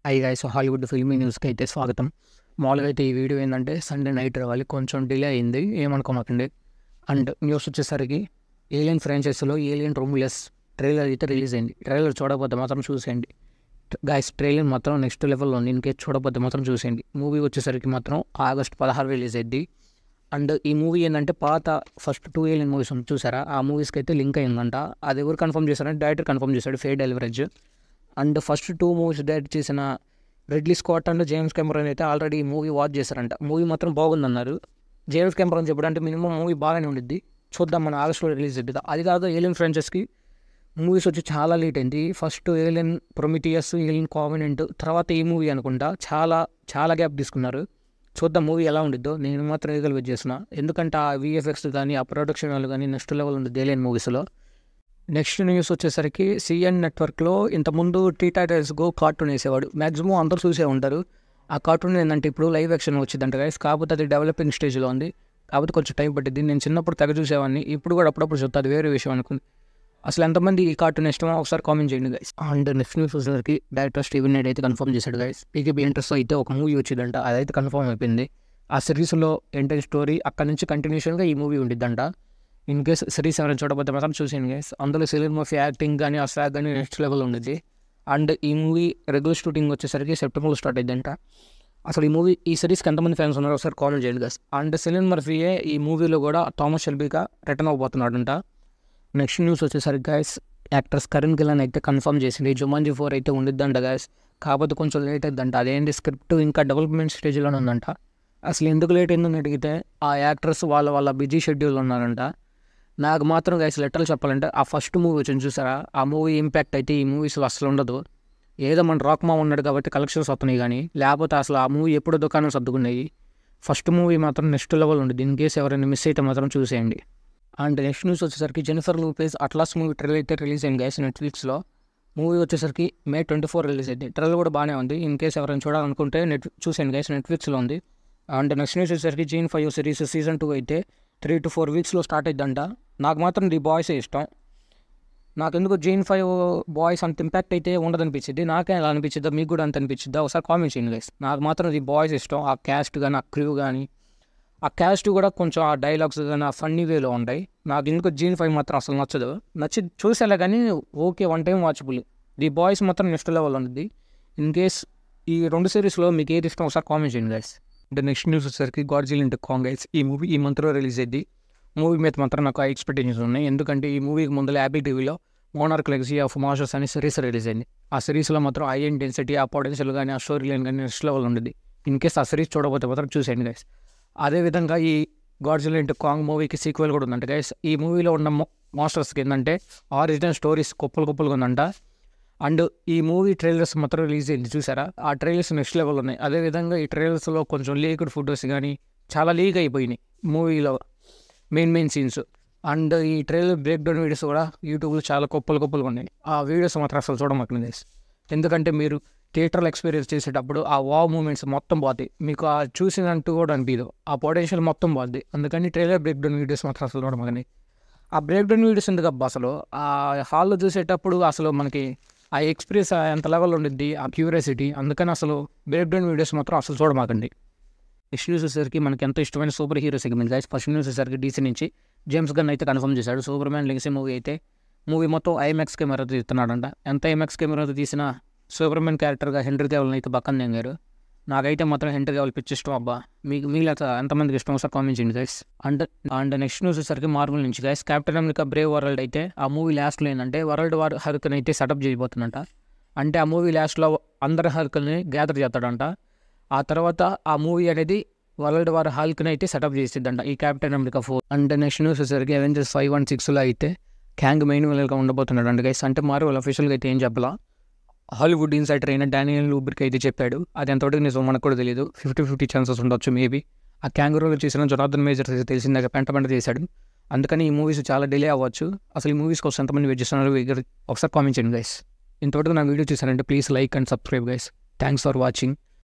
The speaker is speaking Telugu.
హై గైస్ హాలీవుడ్ ఫిల్మీ న్యూస్కి అయితే స్వాగతం మామూలుగా అయితే ఈ వీడియో ఏంటంటే సండే నైట్ రావాలి కొంచెం డిలే అయింది ఏమనుకోమాకండి అండ్ న్యూస్ వచ్చేసరికి ఏలియన్ ఫ్రాంచైజీలో ఏలియన్ రూమ్లెస్ ట్రైలర్ అయితే రిలీజ్ అయింది ట్రైలర్ చూడకపోతే మాత్రం చూసేయండి గాయస్ ట్రైలర్ మాత్రం నెక్స్ట్ లెవెల్లో ఉంది ఇంకే చూడకపోతే మాత్రం చూసేయండి మూవీ వచ్చేసరికి మాత్రం ఆగస్ట్ పదహారు రిలీజ్ అయింది అండ్ ఈ మూవీ ఏంటంటే పాత ఫస్ట్ టూ ఏలియన్ మూవీస్ ఉంది చూసారా ఆ మూవీస్కి అయితే లింక్ అయిందంట అది ఎవరు కన్ఫర్మ్ చేశారంటే డైరెక్టర్ కన్ఫర్మ్ చేశాడు Fede Alvarez and first two movies direct చేసిన Ridley Scott and James Cameron అయితే ఆల్రెడీ ఈ మూవీ వాచ్ చేశారంట మూవీ మాత్రం బాగుందన్నారు జేమ్స్ కెమెరాన్ చెప్పడంటే మినిమం మూవీ బాగానే ఉండిద్ది చూద్దాం మన ఆగస్ట్లో రిలీజ్ అవుతుంది అది కాదు ఏలియన్ ఫ్రాంచైస్కి మూవీస్ వచ్చి చాలా లేట్ అయింది first alien Prometheus alien Covenant తర్వాత ఈ మూవీ అనుకుంటా చాలా చాలా గ్యాప్ తీసుకున్నారు చూద్దాం మూవీ ఎలా ఉండిద్దో నేను మాత్రం ఈగల్ వెయిట్ చేసిన ఎందుకంటే ఆ విఎఫ్ఎక్స్ కానీ ఆ ప్రొడక్షన్ వాళ్ళు కానీ నెక్స్ట్ లెవెల్ ఉంది ఏలియన్ మూవీస్లో నెక్స్ట్ న్యూస్ వచ్చేసరికి సిఎన్ నెట్వర్క్లో ఇంతకుముందు టీ టైటల్స్ గో కార్టూన్ వేసేవాడు మ్యాక్సిమం అందరూ చూసే ఉంటారు ఆ కార్టూన్ ఏంటంటే ఇప్పుడు లైవ్ యాక్షన్ వచ్చిందంట గైస్ కాకపోతే అది డెవలపింగ్ స్టేజ్లో ఉంది కాకపోతే కొంచెం టైం పట్టింది నేను చిన్నప్పుడు తెగ చూసేవాడిని ఇప్పుడు కూడా అప్పుడప్పుడు చూస్తా అది వేరే విషయం అనుకుంది అసలు ఎంతమంది ఈ కార్టూన్ ఇష్టమో ఒకసారి కామెంట్ చేయండి గైస్ అండ్ నెక్స్ట్ న్యూస్ వచ్చేసరికి డైరెక్టర్ స్టీవెన్ నైట్ అయితే కన్ఫర్మ్ చేశాడు గైస్ పీకేబీ ఇంట్రెస్ట్ అయితే ఒక మూవీ వచ్చిందంట అదైతే కన్ఫర్మ్ అయిపోయింది ఆ సిరీస్లో ఎంటైర్ స్టోరీ అక్కడ నుంచి కంటిన్యూషన్గా ఈ మూవీ ఉండిద్దంట ఇన్ కేస్ సిరీస్ ఎవరైనా చూడకపోతే మాత్రం చూసాను గైస్ అందులో సెలిన్ మఫీ యాక్టింగ్ కానీ ఆ స్వాగ్ కానీ నెక్స్ట్ లెవెల్ ఉండిద్ది అండ్ ఈ మూవీ రెగ్యులర్ షూటింగ్ వచ్చేసరికి సెప్టెంబర్లో స్టార్ట్ అయిందంట అసలు ఈ మూవీ ఈ సిరీస్కి ఎంతమంది ఫ్యాన్స్ ఉన్నారో ఒకసారి కామెంట్ చేయండి గైస్ అండ్ సెలిన్ మర్ఫీయే ఈ మూవీలో కూడా థామస్ షెల్బీగా రిటర్న్ అవబోతున్నాడంట నెక్స్ట్ న్యూస్ వచ్చేసరికి గైస్ యాక్టర్స్ కరణ్ గిలాన్ అయితే కన్ఫర్మ్ చేసింది జుమాంజీ ఫోర్ అయితే ఉండిద్దంట గైస్ కాకపోతే కొంచెం లేట్ అవుతుందంట అదేంటి స్క్రిప్ట్ ఇంకా డెవలప్మెంట్ స్టేజ్లోనే ఉందంట అసలు ఎందుకు లేట్ అయిందని అడిగితే ఆ యాక్టర్స్ వాళ్ళ వాళ్ళ బిజీ షెడ్యూల్ ఉన్నారంట నాకు మాత్రం గైస్ లెటర్లు చెప్పాలంటే ఆ ఫస్ట్ మూవీ వచ్చింది చూసారా ఆ మూవీ ఇంపాక్ట్ అయితే ఈ మూవీస్లో అసలు ఉండదు ఏదో మన రాక్ మా ఉన్నాడు కాబట్టి కలెక్షన్స్ వస్తున్నాయి కానీ లేకపోతే అసలు ఆ మూవీ ఎప్పుడు దుకాణం సర్దుకున్నాయి ఫస్ట్ మూవీ మాత్రం నెక్స్ట్ లెవెల్ ఉంది దీని కేసు ఎవరైనా మిస్ అయితే మాత్రం చూసేయండి అండ్ నెక్స్ట్ న్యూస్ వచ్చేసరికి Jennifer Lopez Atlas movie trailer అయితే రిలీజ్ అయింది గైస్ నెట్ఫ్లిక్స్లో మూవీ వచ్చేసరికి మే ట్వంటీ ఫోర్ రిలీజ్ అయింది ట్రైలర్ కూడా బాగానే ఉంది ఇన్ కేసు ఎవరైనా చూడాలనుకుంటే నెట్ చూసేయండి గైస్ నెట్ఫ్లిక్స్లో ఉంది అండ్ నెక్స్ట్ న్యూస్ వచ్చేసరికి Gen five series season two అయితే త్రీ టు ఫోర్ వీక్స్లో స్టార్ట్ అయిద్దంట నాకు మాత్రం ది బాయ్సే ఇష్టం నాకెందుకు జీన్ ఫైవ్ బాయ్స్ అంత ఇంపాక్ట్ అయితే ఉండదనిపించింది నాకే ఎలా అనిపించిందో మీకు కూడా అంత అనిపించిందా ఒకసారి కామెంట్ చేయండి గైస్ నాకు మాత్రం ది బాయ్స్ ఇష్టం ఆ క్యాస్ట్ కానీ ఆ క్రూ కానీ ఆ క్యాస్ట్ కూడా కొంచెం ఆ డైలాగ్స్ కానీ ఆ ఫన్నీ వేలో ఉంటాయి నాకు ఎందుకు జీన్ ఫైవ్ మాత్రం అసలు నచ్చదు నచ్చి చూసేలా కానీ okay one time watchable the Boys మాత్రం నెక్స్ట్ లెవెల్ ఉంది ఇన్ కేస్ ఈ రెండు సిరీస్లో మీకు ఏది ఇష్టం ఒకసారి కామెంట్ చేయండి గైస్ అంటే నెక్స్ట్ న్యూస్ వచ్చేసరికి గాడ్జిల్ ఇంటూ కాంగైస్ ఈ మూవీ ఈ మంత్లో రిలీజ్ అయింది మూవీ మీద మాత్రం నాకు ఎక్స్పెక్టేషన్స్ ఉన్నాయి ఎందుకంటే ఈ మూవీకి ముందు యాబిల్ టీవీలో మోనార్క్ లెగసీ ఆఫ్ మాస్టర్స్ అనే సిరీస్ రిలీజ్ అయింది ఆ సిరీస్లో మాత్రం ఐ ఇంటెన్సిటీ ఆ పొటెన్షియల్ కానీ ఆ స్టోరీ లైన్ కానీ నెక్స్ట్ లెవెల్ ఉండేది ఇన్ కేస్ ఆ సిరీస్ చూడకపోతే మాత్రం చూసేయండి గైస్ అదేవిధంగా ఈ గాడ్జిల్ ఇంటూ కాంగ్ మూవీకి సీక్వెల్ కూడా ఉందంట గైస్ ఈ మూవీలో ఉన్న మాస్టర్స్కి ఏంటంటే ఆరిజినల్ స్టోరీస్ కుప్పలు కుప్పలుగా ఉందంట అండ్ ఈ మూవీ ట్రైలర్స్ మాత్రం రిలీజ్ అయింది చూసారా ఆ ట్రైలర్స్ నెక్స్ట్ లెవెల్ ఉన్నాయి అదేవిధంగా ఈ ట్రైలర్స్లో కొంచెం లీక్డ్ ఫొటోస్ కానీ చాలా లీక్ అయిపోయినాయి మూవీలో మెయిన్ మెయిన్ సీన్స్ అండ్ ఈ ట్రైలర్ బ్రేక్ డౌన్ వీడియోస్ కూడా యూట్యూబ్లో చాలా కుప్పలు కుప్పలు ఉన్నాయి ఆ వీడియోస్ మాత్రం అసలు చూడమాకండి గైస్ ఎందుకంటే మీరు థియేటర్లో ఎక్స్పీరియన్స్ చేసేటప్పుడు ఆ వావ్ మూమెంట్స్ మొత్తం పోతాయి మీకు ఆ చూసినట్టు కూడా అనిపించదు ఆ పొటెన్షియల్ మొత్తం పోద్ది అందుకని ట్రైలర్ బ్రేక్ డౌన్ వీడియోస్ మాత్రం అసలు చూడమాకండి ఆ బ్రేక్ డౌన్ వీడియోస్ ఎందుకు అబ్బా అసలు ఆ హాల్లో చూసేటప్పుడు అసలు మనకి ఆ ఎక్స్పీరియన్స్ ఎంత లెవెల్ ఉండిద్ది ఆ క్యూరియాసిటీ అందుకని అసలు బ్రేక్ డౌన్ వీడియోస్ మాత్రం అసలు చూడమాకండి నెక్స్ట్ న్యూస్ వచ్చేసరికి మనకి ఎంతో ఇష్టమైన super hero segment guys first news వచ్చేసరికి డీసీ నుంచి జేమ్స్ గన్ అయితే కన్ఫర్మ్ చేశాడు సూపర్ మ్యాన్ లెగసీ మూవీ అయితే మూవీ మొత్తం ఐమాక్స్ కెమెరాతో తీస్తున్నాడంట ఎంత ఐమాక్స్ కెమెరాతో తీసినా సూపర్ మ్యాన్ క్యారెక్టర్గా హెండ్రీ కేవల్ని అయితే పక్కన తెంగారు నాకైతే మాత్రం హెండ్రీ కేవల్ పిచ్చి ఇష్టం అబ్బా మీకు మీలో ఎంతమందికి ఇష్టం ఒకసారి కామెంట్ చేయండి guys and and next news వచ్చేసరికి మార్వల్ నుంచి guys Captain America brave world అయితే ఆ మూవీ లాస్ట్లో ఏంటంటే వరల్డ్ వార్ హర్కన్ అయితే సెటప్ చేయబోతుందంట అంటే ఆ మూవీ లాస్ట్లో అందరి హల్క్ని గ్యాదర్ చేస్తాడంట ఆ తర్వాత ఆ మూవీ అనేది వరల్డ్ వార్ హల్క్ని అయితే సెటప్ చేసిద్దంట ఈ Captain America four and next news వచ్చేసరికి అవెంజర్స్ ఫైవ్ వన్ సిక్స్లో అయితే క్యాంగ్ మెయిన్ విలన్గా ఉండబోతున్నాడు అండి గైస్ అంటే మార్వల్ అఫీషియల్గా అయితే ఏం చెప్పాలా హాలీవుడ్ ఇన్సైటర్ అయిన డానియల్ లూబ్రికి అయితే చెప్పాడు అది ఎంతవరకు నిజం మనకు కూడా తెలియదు ఫిఫ్టీ ఫిఫ్టీ ఛాన్సెస్ ఉండొచ్చు మేబీ ఆ క్యాంగరోలో చేసిన జొనాథన్ మేజర్స్ అయితే తెలిసిందాక పెంట పెంట చేశాడు అందుకని ఈ మూవీస్ చాలా డిలే అవ్వచ్చు అసలు ఈ మూవీస్ కోసం ఎంతమంది వెయిట్ చేస్తున్నారు ఒకసారి కామెంట్ చేయండి గైస్ ఇంతవరకు నా వీడియో చూసారంటే please like and subscribe guys thanks for watching